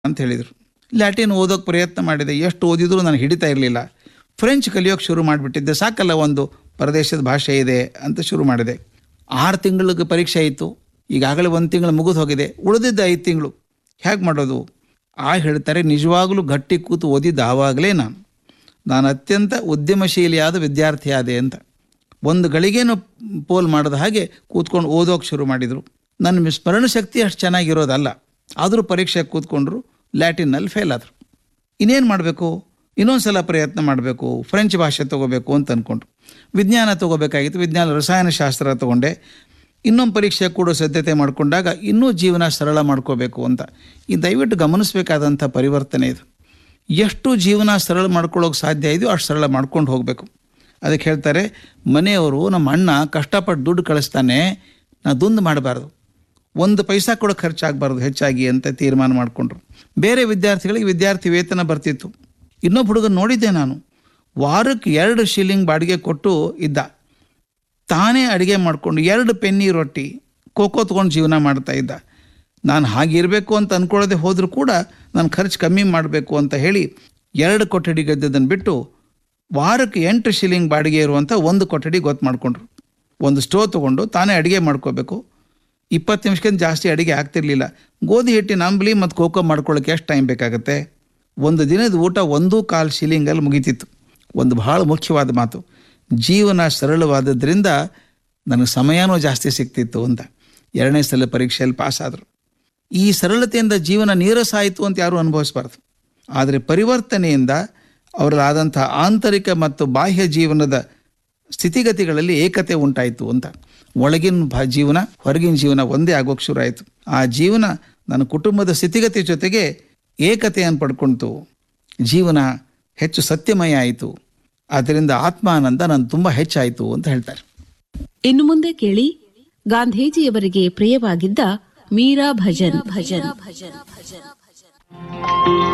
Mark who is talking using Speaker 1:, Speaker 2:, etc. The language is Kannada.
Speaker 1: ಅಂತ ಹೇಳಿದರು ಲ್ಯಾಟಿನ್ ಓದೋಕೆ ಪ್ರಯತ್ನ ಮಾಡಿದೆ ಎಷ್ಟು ಓದಿದರೂ ನನಗೆ ಹಿಡಿತಾ ಇರಲಿಲ್ಲ ಫ್ರೆಂಚ್ ಕಲಿಯೋಕೆ ಶುರು ಮಾಡಿಬಿಟ್ಟಿದ್ದೆ ಸಾಕಲ್ಲ ಒಂದು ಪ್ರದೇಶದ ಭಾಷೆ ಇದೆ ಅಂತ ಶುರು ಮಾಡಿದೆ ಆರು ತಿಂಗಳಿಗೆ ಪರೀಕ್ಷೆ ಇತ್ತು ಈಗಾಗಲೇ ಒಂದು ತಿಂಗಳು ಮುಗಿದು ಹೋಗಿದೆ ಉಳಿದಿದ್ದ ಐದು ತಿಂಗಳು ಹೇಗೆ ಮಾಡೋದು ಆ ಹೇಳ್ತಾರೆ ನಿಜವಾಗಲೂ ಗಟ್ಟಿ ಕೂತು ಓದಿದ್ದು ಆವಾಗಲೇ ನಾನು ನಾನು ಅತ್ಯಂತ ಉದ್ಯಮಶೀಲಿಯಾದ ವಿದ್ಯಾರ್ಥಿ ಆದೆ ಅಂತ ಒಂದು ಗಳಿಗೆನೂ ಪೋಲ್ ಮಾಡದ ಹಾಗೆ ಕೂತ್ಕೊಂಡು ಓದೋಕೆ ಶುರು ಮಾಡಿದರು ನನ್ನ ಸ್ಮರಣ ಶಕ್ತಿ ಅಷ್ಟು ಚೆನ್ನಾಗಿರೋದಲ್ಲ ಆದರೂ ಪರೀಕ್ಷೆಗೆ ಕೂತ್ಕೊಂಡ್ರು ಲ್ಯಾಟಿನ್ನಲ್ಲಿ ಫೇಲ್ ಆದರು ಇನ್ನೇನು ಮಾಡಬೇಕು ಇನ್ನೊಂದು ಸಲ ಪ್ರಯತ್ನ ಮಾಡಬೇಕು ಫ್ರೆಂಚ್ ಭಾಷೆ ತೊಗೋಬೇಕು ಅಂತ ಅಂದ್ಕೊಂಡ್ರು ವಿಜ್ಞಾನ ತೊಗೋಬೇಕಾಗಿತ್ತು ವಿಜ್ಞಾನ ರಸಾಯನಶಾಸ್ತ್ರ ತೊಗೊಂಡೆ ಇನ್ನೊಂದು ಪರೀಕ್ಷೆ ಕೂಡ ಸಿದ್ಧತೆ ಮಾಡಿಕೊಂಡಾಗ ಇನ್ನೂ ಜೀವನ ಸರಳ ಮಾಡ್ಕೋಬೇಕು ಅಂತ ಈ ದಯವಿಟ್ಟು ಗಮನಿಸಬೇಕಾದಂಥ ಪರಿವರ್ತನೆ ಇದು ಎಷ್ಟು ಜೀವನ ಸರಳ ಮಾಡ್ಕೊಳ್ಳೋಕೆ ಸಾಧ್ಯ ಇದೆಯೋ ಅಷ್ಟು ಸರಳ ಮಾಡ್ಕೊಂಡು ಹೋಗಬೇಕು ಅದಕ್ಕೆ ಹೇಳ್ತಾರೆ ಮನೆಯವರು ನಮ್ಮ ಅಣ್ಣ ಕಷ್ಟಪಟ್ಟು ದುಡ್ಡು ಕಳಿಸ್ತಾನೆ ನಾ ದುಂದು ಮಾಡಬಾರ್ದು ಒಂದು ಪೈಸಾ ಕೂಡ ಖರ್ಚಾಗಬಾರ್ದು ಹೆಚ್ಚಾಗಿ ಅಂತ ತೀರ್ಮಾನ ಮಾಡಿಕೊಂಡ್ರು ಬೇರೆ ವಿದ್ಯಾರ್ಥಿಗಳಿಗೆ ವಿದ್ಯಾರ್ಥಿ ವೇತನ ಬರ್ತಿತ್ತು ಇನ್ನೊಬ್ಬ ಹುಡುಗನ ನೋಡಿದ್ದೆ ನಾನು ವಾರಕ್ಕೆ ಎರಡು ಶಿಲ್ಲಿಂಗ್ ಬಾಡಿಗೆ ಕೊಟ್ಟು ಇದ್ದ ತಾನೇ ಅಡುಗೆ ಮಾಡಿಕೊಂಡು ಎರಡು ಪೆನ್ನಿ ರೊಟ್ಟಿ ಕೋಕೋ ತೊಗೊಂಡು ಜೀವನ ಮಾಡ್ತಾ ಇದ್ದ ನಾನು ಹಾಗಿರಬೇಕು ಅಂತ ಅಂದ್ಕೊಳ್ಳದೆ ಹೋದರೂ ಕೂಡ ನಾನು ಖರ್ಚು ಕಮ್ಮಿ ಮಾಡಬೇಕು ಅಂತ ಹೇಳಿ ಎರಡು ಕೊಠಡಿ ಗದ್ದದನ್ನು ಬಿಟ್ಟು ವಾರಕ್ಕೆ ಎಂಟು ಶಿಲ್ಲಿಂಗ್ ಬಾಡಿಗೆ ಇರುವಂಥ ಒಂದು ಕೊಠಡಿ ಗೊತ್ತು ಮಾಡಿಕೊಂಡ್ರು ಒಂದು ಸ್ಟೋವ್ ತೊಗೊಂಡು ತಾನೇ ಅಡುಗೆ ಮಾಡ್ಕೋಬೇಕು ಇಪ್ಪತ್ತು ನಿಮಿಷಕ್ಕಿಂತ ಜಾಸ್ತಿ ಅಡುಗೆ ಆಗ್ತಿರ್ಲಿಲ್ಲ ಗೋಧಿ ಹಿಟ್ಟಿನ ಅಂಬ್ಲಿ ಮತ್ತು ಕೋಕೋ ಮಾಡ್ಕೊಳ್ಳೋಕೆ ಎಷ್ಟು ಟೈಮ್ ಬೇಕಾಗುತ್ತೆ ಒಂದು ದಿನದ ಊಟ ಒಂದೂ ಕಾಲು ಶಿಲಿಂಗಲ್ಲಿ ಮುಗೀತಿತ್ತು ಒಂದು ಬಹಳ ಮುಖ್ಯವಾದ ಮಾತು ಜೀವನ ಸರಳವಾದದ್ರಿಂದ ನನಗೆ ಸಮಯನೂ ಜಾಸ್ತಿ ಸಿಗ್ತಿತ್ತು ಅಂತ ಎರಡನೇ ಸಲ ಪರೀಕ್ಷೆಯಲ್ಲಿ ಪಾಸ್ ಆದರು ಈ ಸರಳತೆಯಿಂದ ಜೀವನ ನೀರಸ ಆಯಿತು ಅಂತ ಯಾರೂ ಅನುಭವಿಸಬಾರ್ದು ಆದರೆ ಪರಿವರ್ತನೆಯಿಂದ ಅವರಲ್ಲಾದಂಥ ಆಂತರಿಕ ಮತ್ತು ಬಾಹ್ಯ ಜೀವನದ ಸ್ಥಿತಿಗತಿಗಳಲ್ಲಿ ಏಕತೆ ಉಂಟಾಯಿತು ಅಂತ ಒಳಗಿನ ಭಾ ಜೀವನ ಹೊರಗಿನ ಜೀವನ ಒಂದೇ ಆಗೋಕ್ಕೆ ಶುರು ಆಯಿತು ಆ ಜೀವನ ನನ್ನ ಕುಟುಂಬದ ಸ್ಥಿತಿಗತಿ ಜೊತೆಗೆ ಏಕತೆಯನ್ನು ಪಡ್ಕೊಳ್ತು ಜೀವನ ಹೆಚ್ಚು ಸತ್ಯಮಯ ಆಯಿತು ಆದ್ದರಿಂದ ಆತ್ಮಾನಂದ ನಾನು ತುಂಬ ಹೆಚ್ಚಾಯಿತು ಅಂತ ಹೇಳ್ತಾರೆ
Speaker 2: ಇನ್ನು ಮುಂದೆ ಕೇಳಿ ಗಾಂಧೀಜಿಯವರಿಗೆ ಪ್ರಿಯವಾಗಿದ್ದ ಮೀರಾ ಭಜನ್ ಭಜನ್ ಭಜನ್ ಭಜನ್